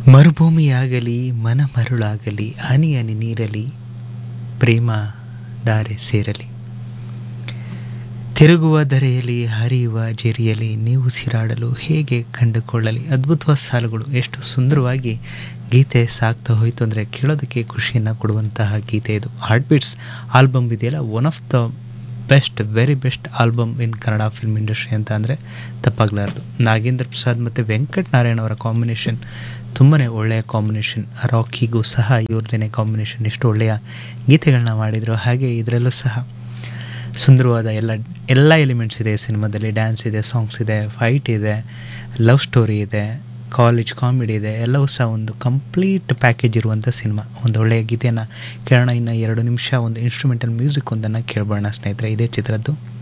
ಮರುಭೂಮಿಯಾಗಲಿ ಮನ ಮರುಳಾಗಲಿ ಹನಿ ಹನಿ ನೀರಲಿ ಪ್ರೇಮ ದಾರೆ ಸೇರಲಿ ತಿರುಗುವ ಧರೆಯಲ್ಲಿ ಹರಿಯುವ ಜೆರಿಯಲಿ ನೀವು ಸಿರಾಡಲು ಹೇಗೆ ಕಂಡುಕೊಳ್ಳಲಿ ಅದ್ಭುತವಾದ ಸಾಲುಗಳು ಎಷ್ಟು ಸುಂದರವಾಗಿ ಗೀತೆ ಸಾಗ್ತಾ ಹೋಯಿತು ಅಂದರೆ ಕೇಳೋದಕ್ಕೆ ಖುಷಿಯನ್ನು ಕೊಡುವಂತಹ ಗೀತೆ ಇದು ಹಾರ್ಟ್ ಬೀಟ್ಸ್ ಆಲ್ಬಮ್ ಇದೆಯಲ್ಲ one of the best very best album in Kannada film industry ಅಂತ ಅಂದರೆ ತಪ್ಪಾಗಲಾರ್ದು ನಾಗೇಂದ್ರ ಪ್ರಸಾದ್ ಮತ್ತು ವೆಂಕಟ್ ನಾರಾಯಣ್ ಅವರ ಕಾಂಬಿನೇಷನ್ ತುಂಬಾ ಒಳ್ಳೆಯ ಕಾಂಬಿನೇಷನ್ ರಾಕಿಗೂ ಸಹ ಇವ್ರದೇ ಕಾಂಬಿನೇಷನ್ ಎಷ್ಟು ಒಳ್ಳೆಯ ಗೀತೆಗಳನ್ನ ಮಾಡಿದರು ಹಾಗೆ ಇದರಲ್ಲೂ ಸಹ ಸುಂದರವಾದ ಎಲ್ಲ ಎಲ್ಲ ಎಲಿಮೆಂಟ್ಸ್ ಇದೆ ಸಿನಿಮಾದಲ್ಲಿ ಡ್ಯಾನ್ಸ್ ಇದೆ ಸಾಂಗ್ಸ್ ಇದೆ ಫೈಟ್ ಇದೆ ಲವ್ ಸ್ಟೋರಿ ಇದೆ ಕಾಲೇಜ್ ಕಾಮಿಡಿ ಇದೆ ಎಲ್ಲವೂ ಸಹ ಒಂದು ಕಂಪ್ಲೀಟ್ ಪ್ಯಾಕೇಜ್ ಇರುವಂಥ ಸಿನಿಮಾ ಒಂದು ಒಳ್ಳೆಯ ಗೀತೆಯನ್ನು ಕೇಳೋಣ ಇನ್ನು ಎರಡು ನಿಮಿಷ ಒಂದು ಇನ್ಸ್ಟ್ರೂಮೆಂಟಲ್ ಮ್ಯೂಸಿಕ್ ಒಂದನ್ನು ಕೇಳಬೋಣ ಸ್ನೇಹಿತರೆ ಇದೇ ಚಿತ್ರದ್ದು